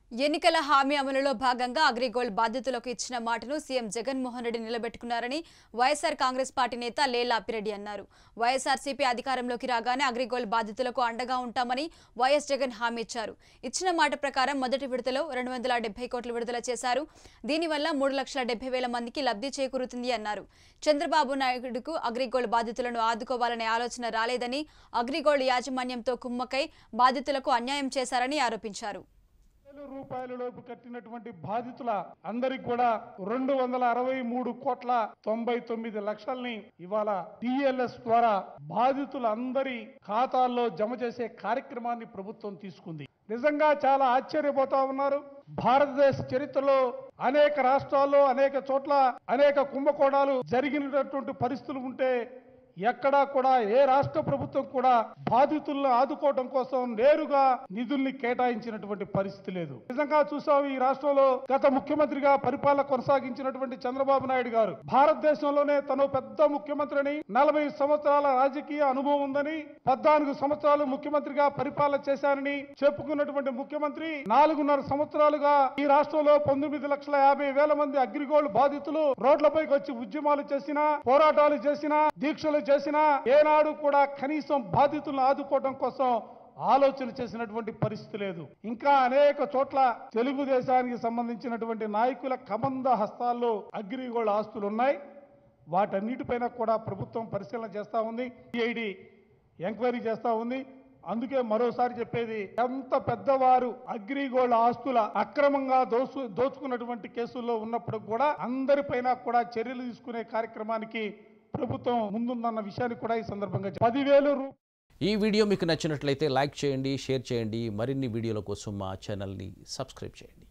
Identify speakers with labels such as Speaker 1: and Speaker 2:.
Speaker 1: ఎన్నికల హామీ అమలులో భాగంగా అగ్రిగోల్డ్ బాధితులకు ఇచ్చిన మాటను సీఎం జగన్మోహన్ రెడ్డి నిలబెట్టుకున్నారని వైఎస్ఆర్ కాంగ్రెస్ పార్టీ నేత లేలా అప్పిరెడ్డి అన్నారు వైఎస్ఆర్సీపీ అధికారంలోకి రాగానే అగ్రిగోల్డ్ బాధితులకు అండగా ఉంటామని వైఎస్ జగన్ హామీ ఇచ్చారు ఇచ్చిన మాట ప్రకారం మొదటి విడతలో రెండు వందల డెబ్బై కోట్లు విడుదల చేశారు దీనివల్ల మూడు లక్షల డెబ్బై వేల మందికి లబ్ధి చేకూరుతుంది అన్నారు చంద్రబాబు నాయుడుకు అగ్రిగోల్డ్ బాధితులను ఆదుకోవాలనే ఆలోచన రాలేదని అగ్రిగోల్డ్ యాజమాన్యంతో కుమ్మకై బాధితులకు అన్యాయం చేశారని ఆరోపించారు
Speaker 2: వేల రూపాయల లోపు కట్టినటువంటి బాధితుల అందరికి కూడా రెండు వందల అరవై మూడు కోట్ల తొంభై తొమ్మిది లక్షల్ని ఇవాళ టిఎల్ఎస్ ద్వారా బాధితులందరి ఖాతాల్లో జమ చేసే కార్యక్రమాన్ని ప్రభుత్వం తీసుకుంది నిజంగా చాలా ఆశ్చర్యపోతా ఉన్నారు భారతదేశ చరిత్రలో అనేక రాష్ట్రాల్లో అనేక చోట్ల అనేక కుంభకోణాలు జరిగినటువంటి పరిస్థితులు ఉంటే ఎక్కడా కూడా ఏ రాష్ట్ర ప్రభుత్వం కూడా బాధితులను ఆదుకోవడం కోసం నేరుగా నిధుల్ని కేటాయించినటువంటి పరిస్థితి లేదు నిజంగా చూసాం ఈ రాష్ట్రంలో గత ముఖ్యమంత్రిగా పరిపాలన కొనసాగించినటువంటి చంద్రబాబు నాయుడు గారు భారతదేశంలోనే తను పెద్ద ముఖ్యమంత్రిని నలభై సంవత్సరాల రాజకీయ అనుభవం ఉందని పద్నాలుగు సంవత్సరాలు ముఖ్యమంత్రిగా పరిపాలన చేశానని చెప్పుకున్నటువంటి ముఖ్యమంత్రి నాలుగున్నర సంవత్సరాలుగా ఈ రాష్ట్రంలో పంతొమ్మిది లక్షల యాభై వేల మంది అగ్రిగోల్డ్ బాధితులు రోడ్లపైకి వచ్చి ఉద్యమాలు చేసినా పోరాటాలు చేసినా దీక్షలు చేసినా ఏనాడు కూడా కనీసం బాధితులను ఆదుకోవడం కోసం ఆలోచన చేసినటువంటి పరిస్థితి లేదు ఇంకా అనేక చోట్ల తెలుగుదేశానికి సంబంధించినటువంటి నాయకుల కబంధ హస్తాల్లో అగ్రిగోల్డ్ ఆస్తులు ఉన్నాయి వాటన్నిటిపైన కూడా ప్రభుత్వం పరిశీలన చేస్తా ఉంది సిఐడి ఎంక్వైరీ చేస్తా ఉంది అందుకే మరోసారి చెప్పేది ఎంత పెద్దవారు అగ్రిగోల్డ్ ఆస్తుల అక్రమంగా దోసు దోచుకున్నటువంటి కేసుల్లో ఉన్నప్పుడు కూడా అందరిపైన కూడా చర్యలు తీసుకునే కార్యక్రమానికి ప్రభుత్వం ముందుందన్న విషయాన్ని కూడా ఈ సందర్భంగా చెప్ పదివేలు రూ
Speaker 3: ఈ వీడియో మీకు నచ్చినట్లయితే లైక్ చేయండి షేర్ చేయండి మరిన్ని వీడియోల కోసం మా ఛానల్ని సబ్స్క్రైబ్ చేయండి